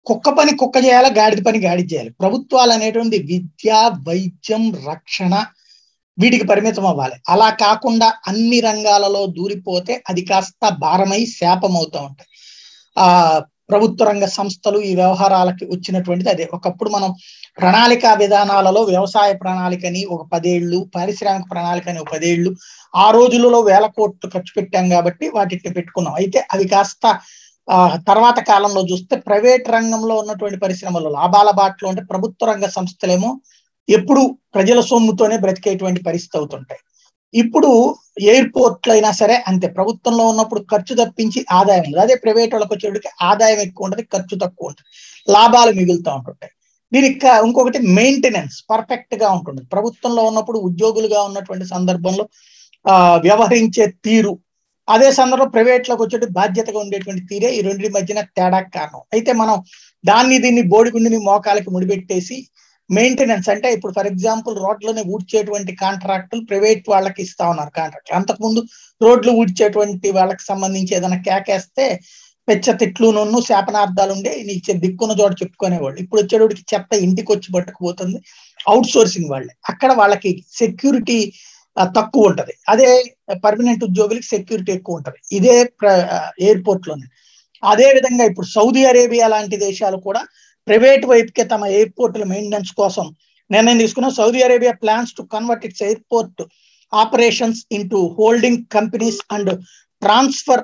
కుక్క పని కుక్క చేయాలి గాడిద పని గాడి చేయాలి ప్రభుత్వాలు అనేటువంటి విద్య వైద్యం రక్షణ వీటికి పరిమితం అవ్వాలి అలా కాకుండా అన్ని రంగాలలో దూరిపోతే అది కాస్త భారమై శాపం అవుతూ ఉంటాయి ఆ ప్రభుత్వ రంగ సంస్థలు ఈ వ్యవహారాలకి వచ్చినటువంటిది అదే ఒకప్పుడు మనం ప్రణాళిక విధానాలలో వ్యవసాయ ప్రణాళికని ఒక పదేళ్లు పారిశ్రామిక ప్రణాళికని ఒక పదేళ్లు ఆ రోజులలో వేల కోట్లు ఖర్చు పెట్టాం కాబట్టి వాటిని పెట్టుకున్నాం అయితే అవి కాస్త ఆ తర్వాత కాలంలో చూస్తే ప్రైవేట్ రంగంలో ఉన్నటువంటి పరిశ్రమలు లాభాల బాటలో ఉంటే ప్రభుత్వ రంగ సంస్థలేమో ఎప్పుడు ప్రజల సొమ్ముతోనే బ్రతికేటువంటి పరిస్థితి అవుతుంటాయి ఇప్పుడు ఎయిర్పోర్ట్లు అయినా సరే అంతే ప్రభుత్వంలో ఉన్నప్పుడు ఖర్చు తప్పించి ఆదాయం ఉండదు అదే ప్రైవేట్ వాళ్ళకి వచ్చేటికి ఆదాయం ఎక్కువ ఉంటుంది ఖర్చు తక్కువ ఉంటుంది లాభాలు మిగులుతూ ఉంటుంటాయి దీనికి ఇంకొకటి మెయింటెనెన్స్ పర్ఫెక్ట్ గా ఉంటుంది ప్రభుత్వంలో ఉన్నప్పుడు ఉద్యోగులుగా ఉన్నటువంటి సందర్భంలో ఆ వ్యవహరించే తీరు అదే సందర్భంలో ప్రైవేట్ లోకి వచ్చేటి బాధ్యతగా ఉండేటువంటి తీరే ఈ రెండింటి మధ్యన తేడా కారణం అయితే మనం దాన్ని దీన్ని బోడిగుండిని మోకాలకి ముడిపెట్టేసి మెయింటెనెన్స్ అంటే ఇప్పుడు ఫర్ ఎగ్జాంపుల్ రోడ్లని ఊడ్చేటువంటి కాంట్రాక్టులు ప్రైవేట్ వాళ్ళకి ఇస్తా ఉన్నారు కాంట్రాక్ట్ అంతకుముందు రోడ్లు ఊడ్చేటువంటి వాళ్ళకి సంబంధించి ఏదైనా కేకేస్తే పెచ్చ తిట్లు నన్ను శాపనార్థాలు ఉండే నీకు దిక్కున్న చోట చెప్పుకునేవాళ్ళు ఇప్పుడు వచ్చేటోడికి చెత్త ఇంటికి వచ్చి పట్టుకుపోతుంది అవుట్ సోర్సింగ్ వాళ్ళే అక్కడ వాళ్ళకి సెక్యూరిటీ తక్కువ ఉంటది అదే పర్మనెంట్ ఉద్యోగులకి సెక్యూరిటీ ఎక్కువ ఉంటది ఇదే ఎయిర్పోర్ట్ లోనే అదే విధంగా ఇప్పుడు సౌదీ అరేబియా లాంటి దేశాలు కూడా ప్రైవేట్ వైపుకే తమ ఎయిర్పోర్ట్ల మెయింటెనెన్స్ కోసం నిర్ణయం తీసుకున్న Saudi Arabia plans to convert its airport operations into holding companies and transfer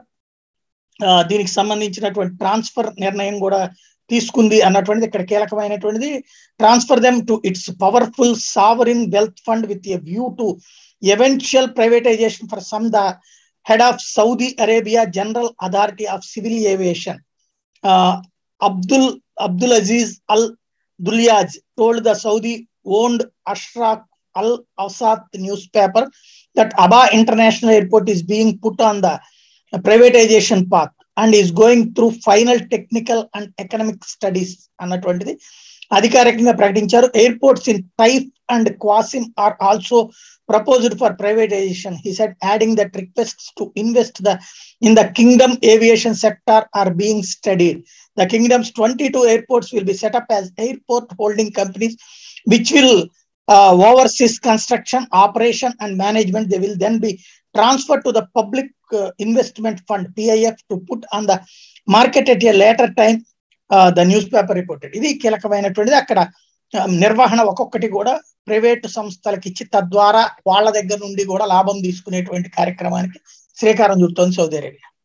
దీనికి సంబంధించినటువంటి ట్రాన్స్ఫర్ నిర్ణయం కూడా తీసుకుంది అన్నటువంటిది ఇక్కడ కీలకమైనటువంటిది transfer them to its powerful sovereign wealth fund with a view to eventual privatization for some the head of Saudi Arabia General Authority of Civil Aviation, uh, Abdul Abdul Aziz Al Dulyaj told the Saudi-owned Ashraq Al Awsat newspaper that Aba International Airport is being put on the privatization path and is going through final technical and economic studies అన్నటువంటిది అధికారికంగా ప్రకటించారు airports in Taif and Qassim are also proposed for privatization. He said, adding that requests to invest the in the kingdom aviation sector are being studied. The kingdom's 22 airports will be set up as airport holding companies, which will uh, oversee construction, operation, and management. They will then be transferred to the Public uh, Investment Fund (PIF) to put on the market at a later time. Uh, the newspaper reported. ఇది కీలకమైనటువంటిది అక్కడ నిర్వహణ ఒక్కొక్కటి కూడా private సంస్థలకు ఇచ్చి తద్వారా వాళ్ళ దగ్గర నుండి కూడా లాభం తీసుకునేటువంటి కార్యక్రమానికి శ్రీకారం చుడుతోంది సౌదీ అరేబియా